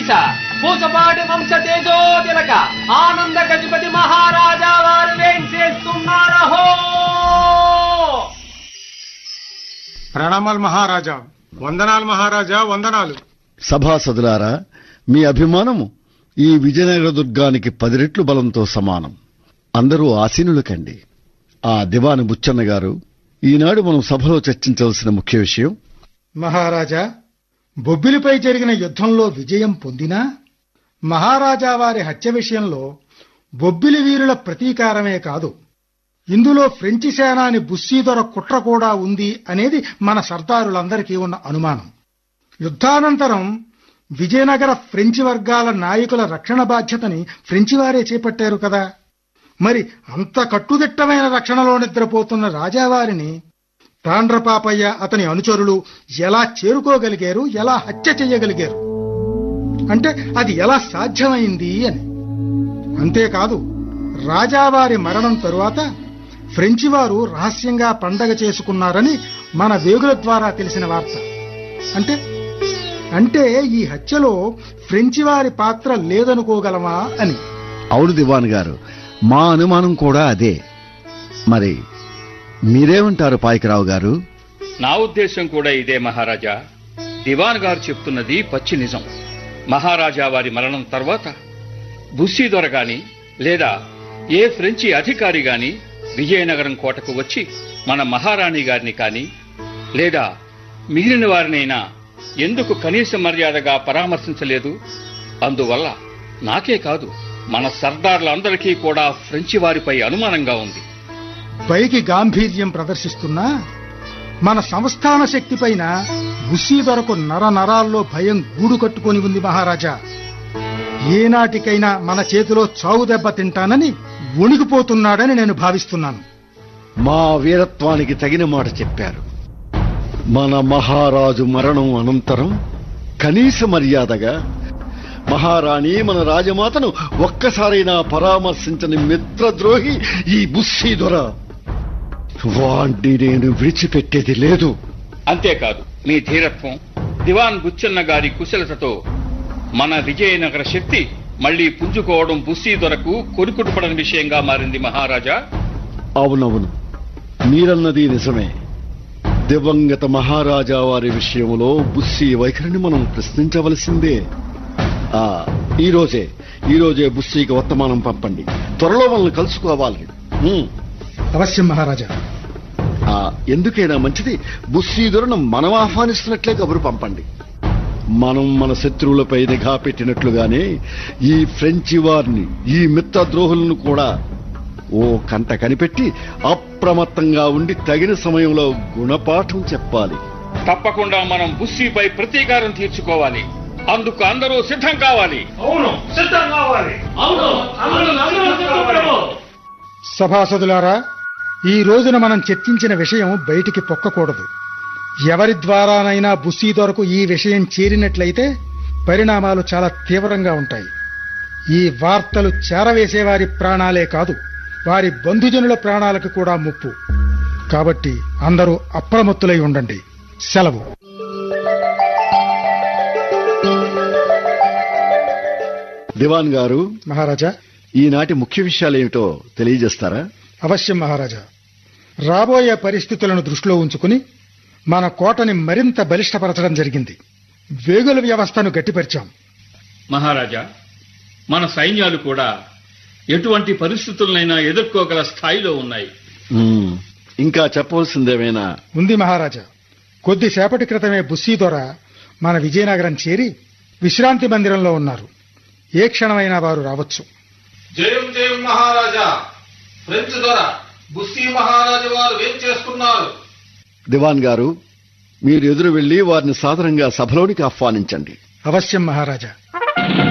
వీస పూసపాటి వంశ తేజో తిలక ఆనంద గజపతి మహారాజా వారు వేంచేస్తున్నారహో ప్రణామాలు మహారాజా వందనాలు మహారాజా వందనాలు సభాసదులారా మీ అభిమానము ఈ విజయనగర దుర్గానికి పది రెట్లు బలంతో సమానం అందరూ ఆసీనులు కండి ఆ దివాని బుచ్చన్న గారు ఈనాడు మనం సభలో చర్చించవలసిన ముఖ్య విషయం మహారాజా బొబ్బిలిపై జరిగిన యుద్ధంలో విజయం పొందినా మహారాజా వారి హత్య విషయంలో బొబ్బిలి వీరుల ప్రతీకారమే కాదు ఇందులో ఫ్రెంచి సేనాని బుస్సీదొర కుట్ర కూడా ఉంది అనేది మన సర్దారులందరికీ ఉన్న అనుమానం యుద్ధానంతరం విజయనగర ఫ్రెంచి వర్గాల నాయకుల రక్షణ బాధ్యతని ఫ్రెంచి వారే చేపట్టారు కదా మరి అంత కట్టుదిట్టమైన రక్షణలో నిద్రపోతున్న రాజావారిని తాండ్రపాపయ్య అతని అనుచరులు ఎలా చేరుకోగలిగారు ఎలా హత్య చేయగలిగారు అంటే అది ఎలా సాధ్యమైంది అని అంతేకాదు రాజావారి మరణం తరువాత ఫ్రెంచి వారు రహస్యంగా పండగ చేసుకున్నారని మన వేగుల ద్వారా తెలిసిన వార్త అంటే అంటే ఈ హత్యలో ఫ్రెంచి వారి పాత్ర లేదనుకోగలమా అని అవును దివాన్ గారు మా అనుమానం కూడా అదే మరి మీరేమంటారు పాయకరావు గారు నా ఉద్దేశం కూడా ఇదే మహారాజా దివాన్ గారు చెప్తున్నది పచ్చి నిజం మహారాజా వారి మరణం తర్వాత బుస్సీదొర గాని లేదా ఏ ఫ్రెంచి అధికారి గాని విజయనగరం కోటకు వచ్చి మన మహారాణి గారిని కాని లేదా మిగిలిన వారినైనా ఎందుకు కనీస మర్యాదగా పరామర్శించలేదు అందువల్ల నాకే కాదు మన సర్దార్లందరికీ కూడా ఫ్రెంచి వారిపై అనుమానంగా ఉంది పైకి గాంభీర్యం ప్రదర్శిస్తున్నా మన సంస్థాన శక్తి పైన దొరకు నర నరాల్లో భయం గూడు కట్టుకొని ఉంది మహారాజా ఏనాటికైనా మన చేతిలో చావు దెబ్బ తింటానని వణికిపోతున్నాడని నేను భావిస్తున్నాను మా వీరత్వానికి తగిన మాట చెప్పారు మన మహారాజు మరణం అనంతరం కనీస మర్యాదగా మహారాణి మన రాజమాతను ఒక్కసారైనా పరామర్శించని మిత్రద్రోహి ఈ బుస్సీ దొర వాణ్ణి నేను విడిచిపెట్టేది లేదు అంతేకాదు మీ ధీరత్వం దివాన్ బుచ్చన్న గారి కుశలతతో మన విజయనగర శక్తి మళ్లీ పుంజుకోవడం బుస్సీ దొరకు కొనుకుటుపడని విషయంగా మారింది మహారాజా అవునవును మీరన్నది నిజమే దివంగత మహారాజా వారి విషయంలో బుస్సీ వైఖరిని మనం ప్రశ్నించవలసిందే ఆ ఈ రోజే ఈ రోజే బుస్సీకి వర్తమానం పంపండి త్వరలో మనల్ని కలుసుకోవాలి ఉమ్. అవశ్యం మహారాజా ఆ ఎందుకైనా మంచిది బుస్సీదురను మనం ఆహ్వానిస్తున్నట్లే కబురు పంపండి మనం మన శత్రువులపై నిఘా పెట్టినట్లుగానే ఈ ఫ్రెంచి వారిని ఈ మిత్రద్రోహులను కూడా ఓ కంట కనిపెట్టి అప్రమత్తంగా ఉండి తగిన సమయంలో గుణపాఠం చెప్పాలి తప్పకుండా మనం బుస్సీపై ప్రతీకారం తీర్చుకోవాలి అందుకు అందరూ సిద్ధం కావాలి అవును సిద్ధం కావాలి అవును అందరూ సిద్ధం ప్రభు. సభాసదులారా ఈ రోజున మనం చర్చించిన విషయం బయటికి పొక్కకూడదు ఎవరి ద్వారానైనా బుస్సీదొరకు ఈ విషయం చేరినట్లయితే పరిణామాలు చాలా తీవ్రంగా ఉంటాయి ఈ వార్తలు చేరవేసేవారి ప్రాణాలే కాదు వారి బంధుజనుల ప్రాణాలకు కూడా ముప్పు కాబట్టి అందరూ అప్రమత్తులై ఉండండి సెలవు దివాన్ గారు మహారాజా ఈనాటి ముఖ్య విషయాలేమిటో తెలియజేస్తారా అవశ్యం మహారాజా రాబోయే పరిస్థితులను దృష్టిలో ఉంచుకుని మన కోటని మరింత బలిష్టపరచడం జరిగింది వేగుల వ్యవస్థను గట్టిపరిచాం మహారాజా మన సైన్యాలు కూడా ఎటువంటి పరిస్థితులనైనా ఎదుర్కోగల స్థాయిలో ఉన్నాయి ఉమ్, ఇంకా చెప్పవలసిందేమైనా ఉంది మహారాజా కొద్దిసేపటి క్రితమే బుస్సీ దొర మన విజయనగరం చేరి విశ్రాంతి మందిరంలో ఉన్నారు ఏ క్షణమైనా వారు రావచ్చు జయం జయం మహారాజా ఫ్రెంచ్ దొర బుస్సీ మహారాజు వారు ఏం చేస్తున్నారు దివాన్ గారు మీరు ఎదురు వెళ్లి వారిని సాదరంగా సభలోనికి ఆహ్వానించండి అవశ్యం మహారాజా